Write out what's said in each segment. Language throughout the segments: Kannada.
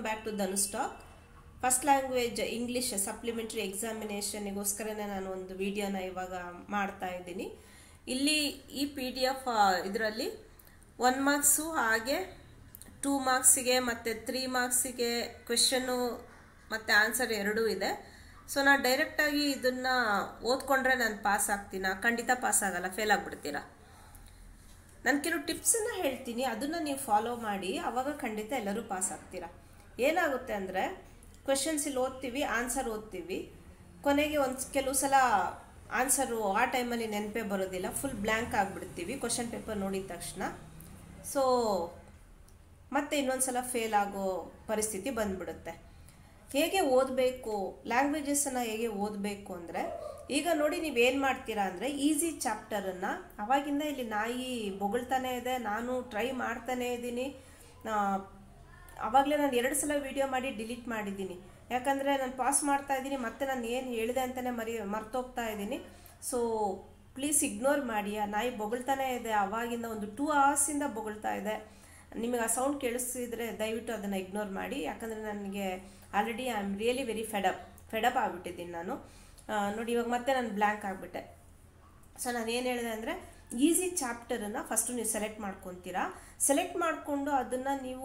ಬ್ಯಾಕ್ ಟು ಧನು ಸ್ಟಾಕ್ ಫಸ್ಟ್ ಲ್ಯಾಂಗ್ವೇಜ್ ಇಂಗ್ಲೀಷ್ ಸಪ್ಲಿಮೆಂಟ್ರಿ ಎಕ್ಸಾಮಿನೇಷನ್ಗೋಸ್ಕರನೇ ನಾನು ಒಂದು ವಿಡಿಯೋನ ಇವಾಗ ಮಾಡ್ತಾ ಇದ್ದೀನಿ ಇಲ್ಲಿ ಈ ಪಿ ಡಿ ಎಫ್ ಇದರಲ್ಲಿ ಒನ್ ಮಾರ್ಕ್ಸು ಹಾಗೆ ಟೂ ಮಾರ್ಕ್ಸಿಗೆ ಮತ್ತು ತ್ರೀ ಮಾರ್ಕ್ಸಿಗೆ ಕ್ವೆಶನ್ನು ಮತ್ತು ಆನ್ಸರ್ ಎರಡೂ ಇದೆ ಸೊ ನಾನು ಡೈರೆಕ್ಟಾಗಿ ಇದನ್ನು ಓದ್ಕೊಂಡ್ರೆ ನಾನು ಪಾಸ್ ಆಗ್ತೀನ ಖಂಡಿತ ಪಾಸ್ ಆಗಲ್ಲ ಫೇಲ್ ಆಗಿಬಿಡ್ತೀರಾ ನಾನು ಕೆಲವು ಟಿಪ್ಸನ್ನು ಹೇಳ್ತೀನಿ ಅದನ್ನು ನೀವು ಫಾಲೋ ಮಾಡಿ ಆವಾಗ ಖಂಡಿತ ಎಲ್ಲರೂ ಪಾಸ್ ಆಗ್ತೀರಾ ಏನಾಗುತ್ತೆ ಅಂದರೆ ಕ್ವೆಶನ್ಸ್ ಇಲ್ಲಿ ಓದ್ತೀವಿ ಆನ್ಸರ್ ಓದ್ತೀವಿ ಕೊನೆಗೆ ಒಂದು ಕೆಲವು ಸಲ ಆನ್ಸರು ಆ ಟೈಮಲ್ಲಿ ನೆನಪೇ ಬರೋದಿಲ್ಲ ಫುಲ್ ಬ್ಲ್ಯಾಂಕ್ ಆಗಿಬಿಡ್ತೀವಿ ಕ್ವಶನ್ ಪೇಪರ್ ನೋಡಿದ ತಕ್ಷಣ ಸೊ ಮತ್ತೆ ಇನ್ನೊಂದು ಸಲ ಫೇಲ್ ಆಗೋ ಪರಿಸ್ಥಿತಿ ಬಂದ್ಬಿಡುತ್ತೆ ಹೇಗೆ ಓದಬೇಕು ಲ್ಯಾಂಗ್ವೇಜಸನ್ನು ಹೇಗೆ ಓದಬೇಕು ಅಂದರೆ ಈಗ ನೋಡಿ ನೀವು ಏನು ಮಾಡ್ತೀರಾ ಅಂದರೆ ಈಸಿ ಚಾಪ್ಟರನ್ನು ಅವಾಗಿಂದ ಇಲ್ಲಿ ನಾಯಿ ಬೊಗಳ್ತಾನೆ ಇದೆ ನಾನು ಟ್ರೈ ಮಾಡ್ತಾನೇ ಇದ್ದೀನಿ ಆವಾಗಲೇ ನಾನು ಎರಡು ಸಲ ವೀಡಿಯೋ ಮಾಡಿ ಡಿಲೀಟ್ ಮಾಡಿದ್ದೀನಿ ಯಾಕಂದರೆ ನಾನು ಪಾಸ್ ಮಾಡ್ತಾ ಇದ್ದೀನಿ ಮತ್ತೆ ನಾನು ಏನು ಹೇಳಿದೆ ಅಂತಲೇ ಮರಿ ಮರ್ತೋಗ್ತಾ ಇದ್ದೀನಿ ಸೊ ಪ್ಲೀಸ್ ಇಗ್ನೋರ್ ಮಾಡಿ ಆ ನಾಯಿ ಬೊಗಳ್ತಾನೆ ಇದೆ ಅವಾಗಿಂದ ಒಂದು ಟೂ ಅವರ್ಸಿಂದ ಬೊಗಳ್ತಾ ಇದೆ ನಿಮಗೆ ಆ ಸೌಂಡ್ ಕೇಳಿಸಿದ್ರೆ ದಯವಿಟ್ಟು ಅದನ್ನು ಇಗ್ನೋರ್ ಮಾಡಿ ಯಾಕಂದರೆ ನನಗೆ already I am really very fed up fed up ಆಗಿಬಿಟ್ಟಿದ್ದೀನಿ ನಾನು ನೋಡಿ ಇವಾಗ ಮತ್ತೆ ನಾನು ಬ್ಲ್ಯಾಂಕ್ ಆಗಿಬಿಟ್ಟೆ ಸೊ ನಾನು ಏನು ಹೇಳಿದೆ ಅಂದರೆ ಈಸಿ ಚಾಪ್ಟರನ್ನು ಫಸ್ಟು ನೀವು ಸೆಲೆಕ್ಟ್ ಮಾಡ್ಕೊತೀರಾ ಸೆಲೆಕ್ಟ್ ಮಾಡಿಕೊಂಡು ಅದನ್ನು ನೀವು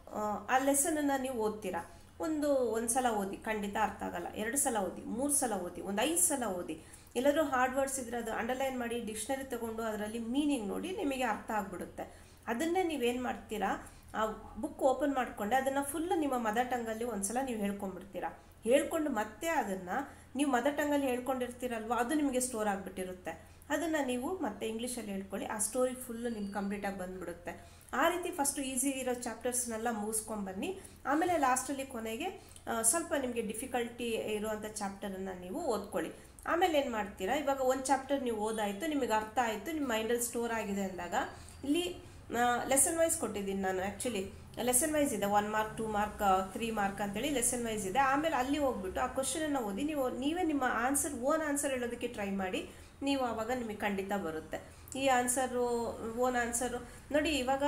ಆ ಲೆಸನನ್ನು ನೀವು ಓದ್ತೀರಾ ಒಂದು ಒಂದು ಸಲ ಓದಿ ಖಂಡಿತ ಅರ್ಥ ಆಗಲ್ಲ ಎರಡು ಸಲ ಓದಿ ಮೂರು ಸಲ ಓದಿ ಒಂದು ಐದು ಸಲ ಓದಿ ಎಲ್ಲರೂ ಹಾರ್ಡ್ ವರ್ಡ್ಸ್ ಇದ್ರೆ ಅದು ಅಂಡರ್ಲೈನ್ ಮಾಡಿ ಡಿಕ್ಷನರಿ ತಗೊಂಡು ಅದರಲ್ಲಿ ಮೀನಿಂಗ್ ನೋಡಿ ನಿಮಗೆ ಅರ್ಥ ಆಗ್ಬಿಡುತ್ತೆ ಅದನ್ನೇ ನೀವೇನು ಮಾಡ್ತೀರಾ ಆ ಬುಕ್ ಓಪನ್ ಮಾಡಿಕೊಂಡೆ ಅದನ್ನು ಫುಲ್ ನಿಮ್ಮ ಮದರ್ ಟಂಗಲ್ಲಿ ಒಂದ್ಸಲ ನೀವು ಹೇಳ್ಕೊಂಡ್ಬಿಡ್ತೀರಾ ಹೇಳ್ಕೊಂಡು ಮತ್ತೆ ಅದನ್ನು ನೀವು ಮದರ್ ಟಂಗಲ್ಲಿ ಹೇಳ್ಕೊಂಡಿರ್ತೀರಲ್ವ ಅದು ನಿಮಗೆ ಸ್ಟೋರ್ ಆಗಿಬಿಟ್ಟಿರುತ್ತೆ ಅದನ್ನು ನೀವು ಮತ್ತೆ ಇಂಗ್ಲೀಷಲ್ಲಿ ಹೇಳ್ಕೊಳ್ಳಿ ಆ ಸ್ಟೋರಿ ಫುಲ್ಲು ನಿಮ್ಗೆ ಕಂಪ್ಲೀಟಾಗಿ ಬಂದ್ಬಿಡುತ್ತೆ ಆ ರೀತಿ ಫಸ್ಟು ಈಸಿ ಇರೋ ಚಾಪ್ಟರ್ಸ್ನೆಲ್ಲ ಮುಗಿಸ್ಕೊಂಬನ್ನಿ ಆಮೇಲೆ ಲಾಸ್ಟಲ್ಲಿ ಕೊನೆಗೆ ಸ್ವಲ್ಪ ನಿಮಗೆ ಡಿಫಿಕಲ್ಟಿ ಇರುವಂಥ ಚಾಪ್ಟರನ್ನು ನೀವು ಓದ್ಕೊಳ್ಳಿ ಆಮೇಲೆ ಏನು ಮಾಡ್ತೀರಾ ಇವಾಗ ಒಂದು ಚಾಪ್ಟರ್ ನೀವು ಓದಾಯಿತು ನಿಮಗೆ ಅರ್ಥ ಆಯಿತು ನಿಮ್ಮ ಮೈಂಡಲ್ಲಿ ಸ್ಟೋರ್ ಆಗಿದೆ ಅಂದಾಗ ಇಲ್ಲಿ ಲೆಸನ್ ವೈಸ್ ಕೊಟ್ಟಿದ್ದೀನಿ ನಾನು ಆ್ಯಕ್ಚುಲಿ ಲೆಸನ್ ವೈಸ್ ಇದೆ one mark two mark three mark ಅಂತೇಳಿ ಲೆಸನ್ ವೈಸ್ ಇದೆ ಆಮೇಲೆ ಅಲ್ಲಿ ಹೋಗ್ಬಿಟ್ಟು ಆ ಕ್ವಶನನ್ನು ಓದಿ ನೀವು ನೀವೇ ನಿಮ್ಮ ಆನ್ಸರ್ ಓನ್ ಆನ್ಸರ್ ಹೇಳೋದಕ್ಕೆ ಟ್ರೈ ಮಾಡಿ ನೀವು ಆವಾಗ ನಿಮಗೆ ಖಂಡಿತ ಬರುತ್ತೆ ಈ ಆನ್ಸರು ಓನ್ ಆನ್ಸರು ನೋಡಿ ಇವಾಗ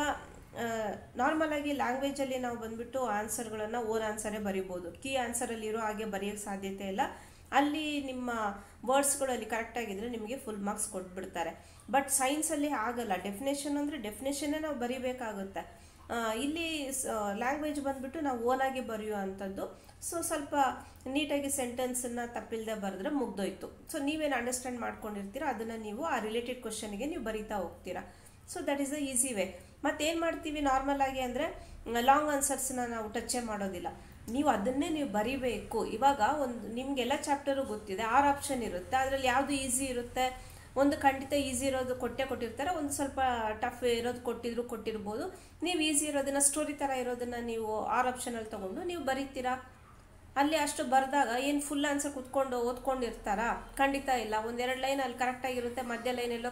ನಾರ್ಮಲಾಗಿ ಲ್ಯಾಂಗ್ವೇಜಲ್ಲಿ ನಾವು ಬಂದುಬಿಟ್ಟು ಆನ್ಸರ್ಗಳನ್ನು ಓನ್ ಆನ್ಸರೇ ಬರಿಬೋದು ಕೀ ಆನ್ಸರಲ್ಲಿ ಇರೋ ಹಾಗೆ ಬರೆಯೋಕ್ಕೆ ಸಾಧ್ಯತೆ ಇಲ್ಲ ಅಲ್ಲಿ ನಿಮ್ಮ ವರ್ಡ್ಸ್ಗಳಲ್ಲಿ ಕರೆಕ್ಟಾಗಿದ್ದರೆ ನಿಮಗೆ ಫುಲ್ ಮಾರ್ಕ್ಸ್ ಕೊಟ್ಬಿಡ್ತಾರೆ ಬಟ್ ಸೈನ್ಸಲ್ಲಿ ಆಗಲ್ಲ ಡೆಫಿನೇಷನ್ ಅಂದರೆ ಡೆಫಿನೇಷನ್ನೇ ನಾವು ಬರಿಬೇಕಾಗುತ್ತೆ ಇಲ್ಲಿ ಲ್ಯಾಂಗ್ವೇಜ್ ಬಂದುಬಿಟ್ಟು ನಾವು ಓನಾಗಿ ಬರೆಯೋ ಅಂಥದ್ದು ಸೊ ಸ್ವಲ್ಪ ನೀಟಾಗಿ ಸೆಂಟೆನ್ಸನ್ನು ತಪ್ಪಿಲ್ಲದೆ ಬರೆದ್ರೆ ಮುಗ್ದೋಯ್ತು ಸೊ ನೀವೇನು ಅಂಡರ್ಸ್ಟ್ಯಾಂಡ್ ಮಾಡ್ಕೊಂಡಿರ್ತೀರ ಅದನ್ನು ನೀವು ಆ ರಿಲೇಟೆಡ್ ಕ್ವಶನ್ಗೆ ನೀವು ಬರಿತಾ ಹೋಗ್ತೀರಾ so that is the easy way ಮತ್ತೇನು ಮಾಡ್ತೀವಿ ನಾರ್ಮಲ್ ಆಗಿ ಅಂದರೆ ಲಾಂಗ್ ಆನ್ಸರ್ಸ್ನ ನಾವು ಟಚ್ಚೇ ಮಾಡೋದಿಲ್ಲ ನೀವು ಅದನ್ನೇ ನೀವು ಬರಿಬೇಕು ಇವಾಗ ಒಂದು ನಿಮಗೆಲ್ಲ ಚಾಪ್ಟರು ಗೊತ್ತಿದೆ ಆರು ಆಪ್ಷನ್ ಇರುತ್ತೆ ಅದರಲ್ಲಿ ಯಾವುದು ಈಸಿ ಇರುತ್ತೆ ಒಂದು ಖಂಡಿತ ಈಸಿ ಇರೋದು ಕೊಟ್ಟೆ ಕೊಟ್ಟಿರ್ತಾರೆ ಒಂದು ಸ್ವಲ್ಪ ಟಫ್ ಇರೋದು ಕೊಟ್ಟಿದ್ರು ಕೊಟ್ಟಿರ್ಬೋದು ನೀವು ಈಸಿ ಇರೋದನ್ನ ಸ್ಟೋರಿ ಥರ ಇರೋದನ್ನ ನೀವು ಆರು ಆಪ್ಷನಲ್ಲಿ ತೊಗೊಂಡು ನೀವು ಬರೀತೀರಾ ಅಲ್ಲಿ ಅಷ್ಟು ಬರೆದಾಗ ಏನು ಫುಲ್ ಆನ್ಸರ್ ಕುತ್ಕೊಂಡು ಓದ್ಕೊಂಡಿರ್ತಾರಾ ಖಂಡಿತ ಇಲ್ಲ ಒಂದೆರಡು ಲೈನ್ ಅಲ್ಲಿ ಕರೆಕ್ಟಾಗಿರುತ್ತೆ ಮಧ್ಯ ಲೈನ್ ಎಲ್ಲೋ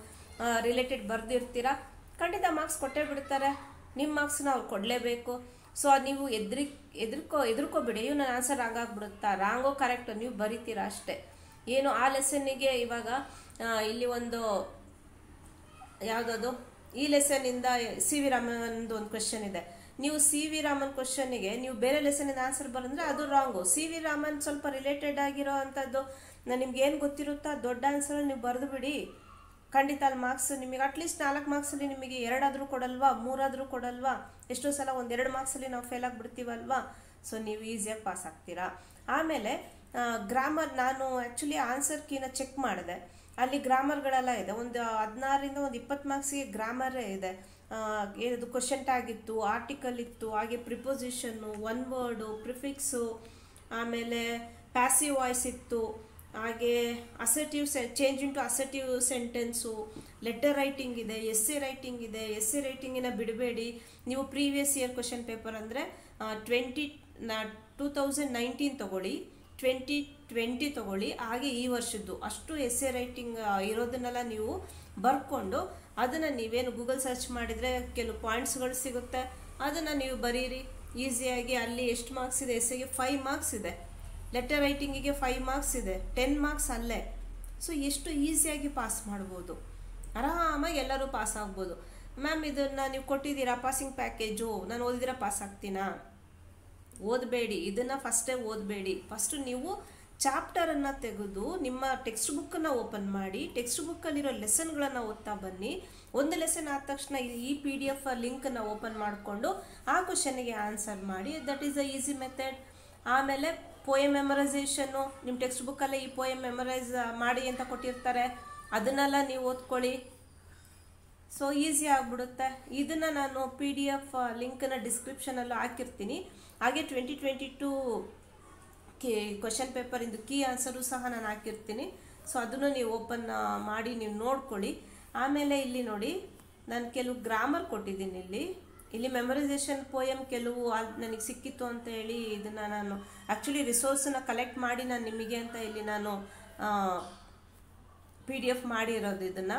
ರಿಲೇಟೆಡ್ ಬರೆದಿರ್ತೀರಾ ಖಂಡಿತ ಮಾರ್ಕ್ಸ್ ಕೊಟ್ಟೇ ಬಿಡ್ತಾರೆ ನಿಮ್ಮ ಮಾರ್ಕ್ಸ್ನ ಅವ್ರು ಕೊಡಲೇಬೇಕು ಸೊ ಅದು ನೀವು ಎದ್ರಿ ಎದುರ್ಕೋ ಎದುರ್ಕೋಬಿಡಿ ಇವ್ ನನ್ನ ಆನ್ಸರ್ ರಾಂಗ್ ಆಗಿಬಿಡುತ್ತಾ ರಾಂಗೋ ಕರೆಕ್ಟು ನೀವು ಬರಿತೀರಾ ಅಷ್ಟೇ ಏನು ಆ ಲೆಸನ್ನಿಗೆ ಇವಾಗ ಇಲ್ಲಿ ಒಂದು ಯಾವುದದು ಈ ಲೆಸನ್ನಿಂದ ಸಿ ವಿ ರಾಮನ್ದು ಒಂದು ಕ್ವೆಶನ್ ಇದೆ ನೀವು ಸಿ ವಿ ರಾಮನ್ ಕ್ವಶನ್ನಿಗೆ ನೀವು ಬೇರೆ ಲೆಸನಿಂದ ಆನ್ಸರ್ ಬರಂದ್ರೆ ಅದು ರಾಂಗು ಸಿ ವಿ ರಾಮನ್ ಸ್ವಲ್ಪ ರಿಲೇಟೆಡ್ ಆಗಿರೋ ಅಂಥದ್ದು ನಿಮ್ಗೆ ಏನು ಗೊತ್ತಿರುತ್ತೋ ದೊಡ್ಡ ಆನ್ಸರ್ ನೀವು ಬರೆದು ಬಿಡಿ ಖಂಡಿತ ಅಲ್ಲಿ ಮಾರ್ಕ್ಸ್ ನಿಮಗೆ ಅಟ್ಲೀಸ್ಟ್ ನಾಲ್ಕು ಮಾರ್ಕ್ಸಲ್ಲಿ ನಿಮಗೆ ಎರಡಾದರೂ ಕೊಡಲ್ವಾ ಮೂರಾದರೂ ಕೊಡಲ್ವಾ ಎಷ್ಟೋ ಸಲ ಒಂದು ಎರಡು ಮಾರ್ಕ್ಸಲ್ಲಿ ನಾವು ಫೇಲ್ ಆಗಿಬಿಡ್ತೀವಲ್ವಾ ಸೊ ನೀವು ಈಸಿಯಾಗಿ ಪಾಸ್ ಆಗ್ತೀರಾ ಆಮೇಲೆ ಗ್ರಾಮರ್ ನಾನು ಆ್ಯಕ್ಚುಲಿ ಆನ್ಸರ್ ಕೀನ ಚೆಕ್ ಮಾಡಿದೆ ಅಲ್ಲಿ ಗ್ರಾಮರ್ಗಳೆಲ್ಲ ಇದೆ ಒಂದು ಹದಿನಾರರಿಂದ ಒಂದು ಇಪ್ಪತ್ತು ಮಾರ್ಕ್ಸಿಗೆ ಗ್ರಾಮರೇ ಇದೆ ಇದು ಕ್ವಶನ್ ಟ್ಯಾಗ್ ಇತ್ತು ಆರ್ಟಿಕಲ್ ಇತ್ತು ಹಾಗೆ ಪ್ರಿಪೊಸಿಷನ್ನು ಒನ್ ವರ್ಡು ಪ್ರಿಫಿಕ್ಸು ಆಮೇಲೆ ಪ್ಯಾಸಿವ್ ವಾಯ್ಸ್ ಇತ್ತು ಹಾಗೆ ಅಸರ್ಟಿವ್ ಸೆ change into assertive sentence letter writing ಇದೆ ಎಸ್ ಎ ರೈಟಿಂಗ್ ಇದೆ ಎಸ್ ಎ ರೈಟಿಂಗಿನ ಬಿಡಬೇಡಿ ನೀವು ಪ್ರೀವಿಯಸ್ ಇಯರ್ ಕ್ವಶನ್ ಪೇಪರ್ ಅಂದರೆ ಟ್ವೆಂಟಿ ನಾ ಟೂ ತೌಸಂಡ್ ನೈನ್ಟೀನ್ ತೊಗೊಳ್ಳಿ ಟ್ವೆಂಟಿ ಟ್ವೆಂಟಿ ತೊಗೊಳ್ಳಿ ಹಾಗೆ ಈ ವರ್ಷದ್ದು ಅಷ್ಟು ಎಸ್ ಎ ರೈಟಿಂಗ್ ಇರೋದನ್ನೆಲ್ಲ ನೀವು ಬರ್ಕೊಂಡು ಅದನ್ನು ನೀವೇನು ಗೂಗಲ್ ಸರ್ಚ್ ಮಾಡಿದರೆ ಕೆಲವು ಪಾಯಿಂಟ್ಸ್ಗಳು ಸಿಗುತ್ತೆ ಅದನ್ನು ನೀವು ಬರೀರಿ ಈಸಿಯಾಗಿ ಅಲ್ಲಿ ಎಷ್ಟು ಮಾರ್ಕ್ಸ್ ಇದೆ ಎಸ್ಸೆಗೆ ಫೈವ್ ಮಾರ್ಕ್ಸ್ ಇದೆ ಲೆಟರ್ ರೈಟಿಂಗಿಗೆ ಫೈವ್ ಮಾರ್ಕ್ಸ್ ಇದೆ ಟೆನ್ ಮಾರ್ಕ್ಸ್ ಅಲ್ಲೇ ಸೊ ಎಷ್ಟು ಈಸಿಯಾಗಿ ಪಾಸ್ ಮಾಡ್ಬೋದು ಆರಾಮಾಗಿ ಎಲ್ಲರೂ ಪಾಸ್ ಆಗ್ಬೋದು ಮ್ಯಾಮ್ ಇದನ್ನು ನೀವು ಕೊಟ್ಟಿದ್ದೀರಾ ಪಾಸಿಂಗ್ ಪ್ಯಾಕೇಜು ನಾನು ಓದಿದ್ರೆ ಪಾಸ್ ಆಗ್ತೀನಾ ಓದಬೇಡಿ ಇದನ್ನು ಫಸ್ಟೇ ಓದಬೇಡಿ ಫಸ್ಟು ನೀವು ಚಾಪ್ಟರನ್ನು ತೆಗೆದು ನಿಮ್ಮ ಟೆಕ್ಸ್ಟ್ ಬುಕ್ಕನ್ನು ಓಪನ್ ಮಾಡಿ ಟೆಕ್ಸ್ಟ್ ಬುಕ್ಕಲ್ಲಿರೋ ಲೆಸನ್ಗಳನ್ನು ಓದ್ತಾ ಬನ್ನಿ ಒಂದು ಲೆಸನ್ ಆದ ತಕ್ಷಣ ಈ ಪಿ ಡಿ ಎಫ್ ಲಿಂಕನ್ನು ಓಪನ್ ಮಾಡಿಕೊಂಡು ಆ ಕ್ವಶನ್ಗೆ ಆನ್ಸರ್ ಮಾಡಿ that is a easy method ಆಮೇಲೆ ಪೋಯಮ್ ಮೆಮರೈಸೇಷನ್ನು ನಿಮ್ಮ ಟೆಕ್ಸ್ಟ್ ಬುಕ್ಕಲ್ಲೇ ಈ ಪೋಯಮ್ ಮೆಮರೈಸ್ ಮಾಡಿ ಅಂತ ಕೊಟ್ಟಿರ್ತಾರೆ ಅದನ್ನೆಲ್ಲ ನೀವು ಓದ್ಕೊಳ್ಳಿ ಸೊ ಈಸಿ ಆಗಿಬಿಡುತ್ತೆ ಇದನ್ನು ನಾನು ಪಿ ಡಿ ಎಫ್ ಲಿಂಕನ್ನು ಡಿಸ್ಕ್ರಿಪ್ಷನಲ್ಲೂ ಹಾಕಿರ್ತೀನಿ ಹಾಗೆ ಟ್ವೆಂಟಿ ಟ್ವೆಂಟಿ ಟೂ ಕಿ ಕ್ವಶನ್ ಪೇಪರಿಂದು ಕೀ ಆನ್ಸರು ಸಹ ನಾನು ಹಾಕಿರ್ತೀನಿ ಸೊ ಅದನ್ನು ನೀವು ಓಪನ್ ಮಾಡಿ ನೀವು ನೋಡ್ಕೊಳ್ಳಿ ಆಮೇಲೆ ಇಲ್ಲಿ ನೋಡಿ ನಾನು ಕೆಲವು ಗ್ರಾಮರ್ ಕೊಟ್ಟಿದ್ದೀನಿ ಇಲ್ಲಿ ಇಲ್ಲಿ ಮೆಮರೈಸೇಷನ್ ಪೋಯಮ್ ಕೆಲವು ನನಗೆ ಸಿಕ್ಕಿತ್ತು ಅಂತ ಹೇಳಿ ಇದನ್ನು ನಾನು ಆ್ಯಕ್ಚುಲಿ ರಿಸೋರ್ಸನ್ನ ಕಲೆಕ್ಟ್ ಮಾಡಿ ನಾನು ನಿಮಗೆ ಅಂತ ಇಲ್ಲಿ ನಾನು ಪಿ ಡಿ ಎಫ್ ಮಾಡಿರೋದು ಇದನ್ನು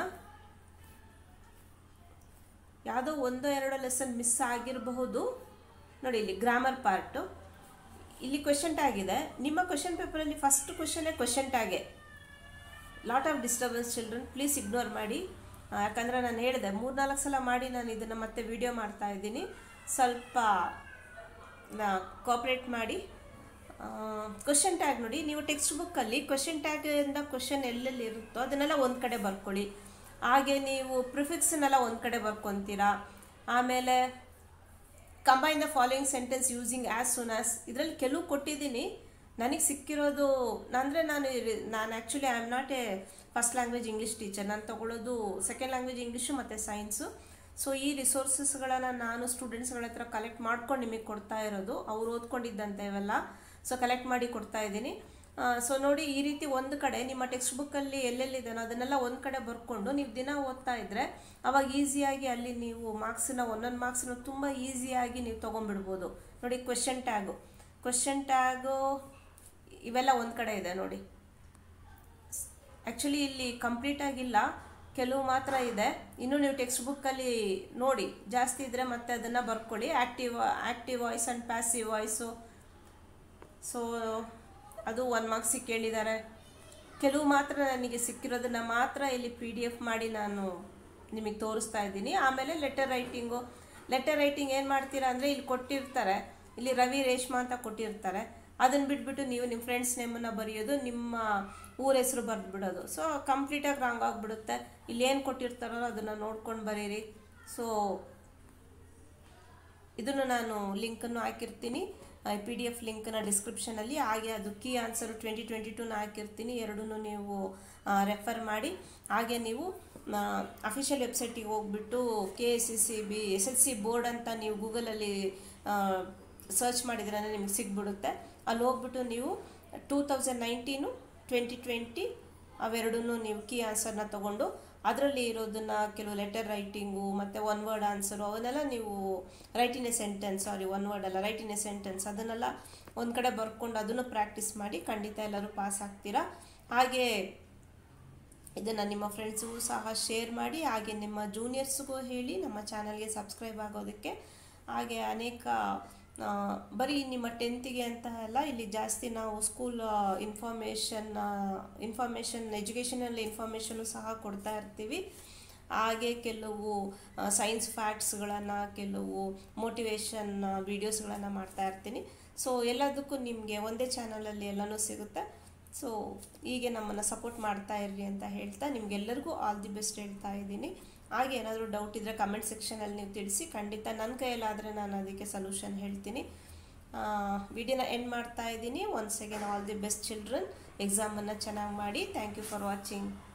ಯಾವುದೋ ಒಂದೋ ಎರಡೋ ಲೆಸನ್ ಮಿಸ್ ಆಗಿರಬಹುದು ನೋಡಿ ಇಲ್ಲಿ ಗ್ರಾಮರ್ ಪಾರ್ಟು ಇಲ್ಲಿ ಕ್ವೆಶನ್ ಟ್ಯಾಗ್ ಇದೆ ನಿಮ್ಮ ಕ್ವೆಶನ್ ಪೇಪರಲ್ಲಿ ಫಸ್ಟ್ ಕ್ವೆಶನ್ನೇ ಕ್ವೆಶನ್ ಟ್ಯಾಗೆ lot of disturbance children please ignore ಮಾಡಿ ಯಾಕಂದರೆ ನಾನು ಹೇಳಿದೆ ಮೂರ್ನಾಲ್ಕು ಸಲ ಮಾಡಿ ನಾನು ಇದನ್ನು ಮತ್ತೆ ವಿಡಿಯೋ ಮಾಡ್ತಾ ಇದ್ದೀನಿ ಸ್ವಲ್ಪ ಕೋಪ್ರೇಟ್ ಮಾಡಿ ಕ್ವಶನ್ ಟ್ಯಾಗ್ ನೋಡಿ ನೀವು ಟೆಕ್ಸ್ಟ್ ಬುಕ್ಕಲ್ಲಿ ಕ್ವಶನ್ ಟ್ಯಾಗಿಂದ ಕ್ವಶನ್ ಎಲ್ಲೆಲ್ಲಿ ಇರುತ್ತೋ ಅದನ್ನೆಲ್ಲ ಒಂದು ಕಡೆ ಬರ್ಕೊಳ್ಳಿ ಹಾಗೆ ನೀವು ಪ್ರಿಫಿಕ್ಸನ್ನೆಲ್ಲ ಒಂದು ಕಡೆ ಬರ್ಕೊತೀರಾ ಆಮೇಲೆ combine the following sentence using as soon as ಇದರಲ್ಲಿ ಕೆಲವು ಕೊಟ್ಟಿದ್ದೀನಿ ನನಗೆ ಸಿಕ್ಕಿರೋದು ಅಂದರೆ ನಾನು ನಾನು actually I am not a first language English teacher ನಾನು ತೊಗೊಳ್ಳೋದು ಸೆಕೆಂಡ್ ಲ್ಯಾಂಗ್ವೇಜ್ ಇಂಗ್ಲೀಷು ಮತ್ತು ಸೈನ್ಸು ಸೊ ಈ ರಿಸೋರ್ಸಸ್ಗಳನ್ನು ನಾನು ಸ್ಟೂಡೆಂಟ್ಸ್ಗಳ ಹತ್ರ ಕಲೆಕ್ಟ್ ಮಾಡ್ಕೊಂಡು ನಿಮಗೆ ಕೊಡ್ತಾ ಇರೋದು ಅವ್ರು ಓದ್ಕೊಂಡಿದ್ದಂತೆ ಇವೆಲ್ಲ ಸೊ ಕಲೆಕ್ಟ್ ಮಾಡಿ ಕೊಡ್ತಾ ಇದ್ದೀನಿ ಸೊ ನೋಡಿ ಈ ರೀತಿ ಒಂದು ಕಡೆ ನಿಮ್ಮ ಟೆಕ್ಸ್ಟ್ ಬುಕ್ಕಲ್ಲಿ ಎಲ್ಲೆಲ್ಲಿದೆನೋ ಅದನ್ನೆಲ್ಲ ಒಂದು ಕಡೆ ಬರ್ಕೊಂಡು ನೀವು ದಿನ ಓದ್ತಾ ಇದ್ದರೆ ಅವಾಗ ಈಸಿಯಾಗಿ ಅಲ್ಲಿ ನೀವು ಮಾರ್ಕ್ಸನ್ನ ಒಂದೊಂದು ಮಾರ್ಕ್ಸನ್ನು ತುಂಬ ಈಸಿಯಾಗಿ ನೀವು ತೊಗೊಂಡ್ಬಿಡ್ಬೋದು ನೋಡಿ ಕ್ವೆಶನ್ ಟ್ಯಾಗು ಕ್ವೆಶನ್ ಟ್ಯಾಗು ಇವೆಲ್ಲ ಒಂದು ಕಡೆ ಇದೆ ನೋಡಿ ಆ್ಯಕ್ಚುಲಿ ಇಲ್ಲಿ ಕಂಪ್ಲೀಟ್ ಆಗಿಲ್ಲ ಕೆಲವು ಮಾತ್ರ ಇದೆ ಇನ್ನು ನೀವು ಟೆಕ್ಸ್ಟ್ ಬುಕ್ಕಲ್ಲಿ ನೋಡಿ ಜಾಸ್ತಿ ಇದ್ದರೆ ಮತ್ತೆ ಅದನ್ನು ಬರ್ಕೊಳ್ಳಿ active active voice and passive voice so ಅದು ಒನ್ ಮಾರ್ಕ್ಸಿಗೆ ಕೇಳಿದ್ದಾರೆ ಕೆಲವು ಮಾತ್ರ ನನಗೆ ಸಿಕ್ಕಿರೋದನ್ನ ಮಾತ್ರ ಇಲ್ಲಿ ಪಿ ಡಿ ಎಫ್ ಮಾಡಿ ನಾನು ನಿಮಗೆ ತೋರಿಸ್ತಾ ಇದ್ದೀನಿ ಆಮೇಲೆ ಲೆಟರ್ ರೈಟಿಂಗು ಲೆಟರ್ ರೈಟಿಂಗ್ ಏನು ಮಾಡ್ತೀರಾ ಅಂದರೆ ಇಲ್ಲಿ ಕೊಟ್ಟಿರ್ತಾರೆ ಇಲ್ಲಿ ರವಿ ರೇಷ್ಮಾ ಅಂತ ಕೊಟ್ಟಿರ್ತಾರೆ ಅದನ್ನು ಬಿಟ್ಬಿಟ್ಟು ನೀವು ನಿಮ್ಮ ಫ್ರೆಂಡ್ಸ್ ನೇಮನ್ನು ಬರೆಯೋದು ನಿಮ್ಮ ಊರ ಹೆಸರು ಬರೆದು ಬಿಡೋದು ಸೊ ಕಂಪ್ಲೀಟಾಗಿ ರಾಂಗ್ ಆಗಿಬಿಡುತ್ತೆ ಇಲ್ಲಿ ಏನು ಕೊಟ್ಟಿರ್ತಾರೋ ಅದನ್ನು ನೋಡ್ಕೊಂಡು ಬರೀರಿ ಸೊ ಇದನ್ನು ನಾನು ಲಿಂಕನ್ನು ಹಾಕಿರ್ತೀನಿ ಪಿ ಡಿ ಎಫ್ ಲಿಂಕ್ನ ಡಿಸ್ಕ್ರಿಪ್ಷನಲ್ಲಿ ಹಾಗೆ ಅದು ಕೀ ಆನ್ಸರು ಟ್ವೆಂಟಿ ಟ್ವೆಂಟಿ ಟೂನ ಹಾಕಿರ್ತೀನಿ ಎರಡೂ ನೀವು ರೆಫರ್ ಮಾಡಿ ಹಾಗೆ ನೀವು ಅಫಿಷಿಯಲ್ ವೆಬ್ಸೈಟಿಗೆ ಹೋಗ್ಬಿಟ್ಟು K S C C B S L C board ಅಂತ ನೀವು ಗೂಗಲಲ್ಲಿ ಸರ್ಚ್ ಮಾಡಿದ್ರೆ ನಿಮಗೆ ಸಿಗ್ಬಿಡುತ್ತೆ ಅಲ್ಲಿ ಹೋಗ್ಬಿಟ್ಟು ನೀವು two thousand nineteen twenty twenty ಅವೆರಡೂ ನೀವು ಕೀ ಆನ್ಸರ್ನ ತೊಗೊಂಡು ಅದರಲ್ಲಿ ಇರೋದನ್ನ ಕೆಲವು ಲೆಟರ್ ರೈಟಿಂಗು ಮತ್ತು ಒನ್ ವರ್ಡ್ ಆನ್ಸರು ಅವನ್ನೆಲ್ಲ ನೀವು write in a sentence sorry one word ಅಲ್ಲ ರೈಟ್ ಇನ್ ಎ ಸೆಂಟೆನ್ಸ್ ಅದನ್ನೆಲ್ಲ ಒಂದು ಕಡೆ ಬರ್ಕೊಂಡು ಅದನ್ನು ಪ್ರಾಕ್ಟೀಸ್ ಮಾಡಿ ಖಂಡಿತ ಎಲ್ಲರೂ ಪಾಸ್ ಆಗ್ತೀರಾ ಹಾಗೆ ಇದನ್ನು ನಿಮ್ಮ ಫ್ರೆಂಡ್ಸ್ಗೂ ಸಹ ಶೇರ್ ಮಾಡಿ ಹಾಗೆ ನಿಮ್ಮ ಜೂನಿಯರ್ಸ್ಗೂ ಹೇಳಿ ನಮ್ಮ ಚಾನಲ್ಗೆ ಸಬ್ಸ್ಕ್ರೈಬ್ ಆಗೋದಕ್ಕೆ ಹಾಗೆ ಅನೇಕ ಬರೀ ನಿಮ್ಮ ಟೆಂತಿಗೆ ಅಂತ ಅಲ್ಲ ಇಲ್ಲಿ ಜಾಸ್ತಿ ನಾವು school information information educational information ಸಹ ಕೊಡ್ತಾ ಇರ್ತೀವಿ ಹಾಗೆ ಕೆಲವು ಸೈನ್ಸ್ ಫ್ಯಾಕ್ಟ್ಸ್ಗಳನ್ನು ಕೆಲವು ಮೋಟಿವೇಶನ್ ವೀಡಿಯೋಸ್ಗಳನ್ನು ಮಾಡ್ತಾ ಇರ್ತೀನಿ ಸೊ ಎಲ್ಲದಕ್ಕೂ ನಿಮಗೆ ಒಂದೇ ಚಾನಲಲ್ಲಿ ಎಲ್ಲನೂ ಸಿಗುತ್ತೆ ಸೊ ಹೀಗೆ ನಮ್ಮನ್ನು ಸಪೋರ್ಟ್ ಮಾಡ್ತಾ ಇರ್ರಿ ಅಂತ ಹೇಳ್ತಾ ನಿಮಗೆಲ್ಲರಿಗೂ ಆಲ್ ದಿ ಬೆಸ್ಟ್ ಹೇಳ್ತಾ ಇದ್ದೀನಿ ಹಾಗೆ ಏನಾದರೂ ಡೌಟ್ ಇದ್ದರೆ ಕಮೆಂಟ್ ಸೆಕ್ಷನಲ್ಲಿ ನೀವು ತಿಳಿಸಿ ಖಂಡಿತ ನನ್ನ ಕೈಯಲ್ಲಾದರೆ ನಾನು ಅದಕ್ಕೆ ಸೊಲ್ಯೂಷನ್ ಹೇಳ್ತೀನಿ ವಿಡಿಯೋನ ಎಂಡ್ ಮಾಡ್ತಾ ಇದ್ದೀನಿ once again all the best children ಎಕ್ಸಾಮನ್ನು ಚೆನ್ನಾಗಿ ಮಾಡಿ ಥ್ಯಾಂಕ್ ಯು ಫಾರ್ ವಾಚಿಂಗ್